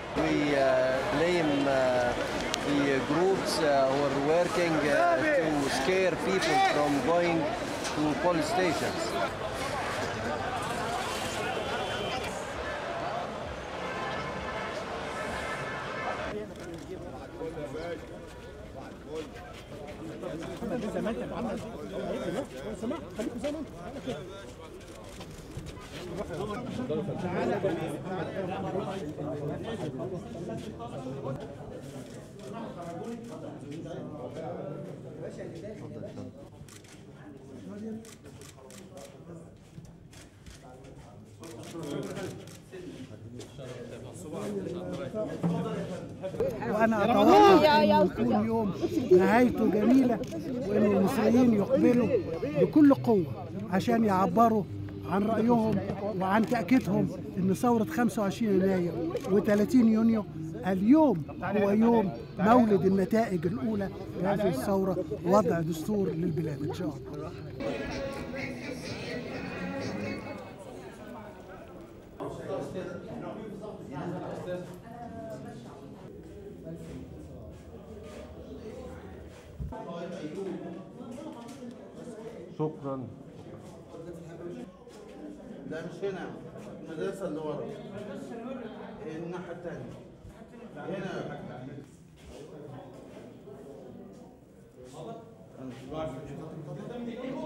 We uh, blame uh, the groups uh, who are working uh, to scare people from going to police stations. وانا اتوقع انه يكون يوم نهايته جميله وان المصريين يقبلوا بكل قوه عشان يعبروا عن رايهم وعن تاكيدهم ان ثوره 25 يناير و30 يونيو اليوم هو يوم مولد النتائج الاولى لهذه الثوره وضع دستور للبلاد ان شاء الله شكرا لا مش هنا المدرسة اللي ورا الناحية التانية هنا أنا مش بعرف.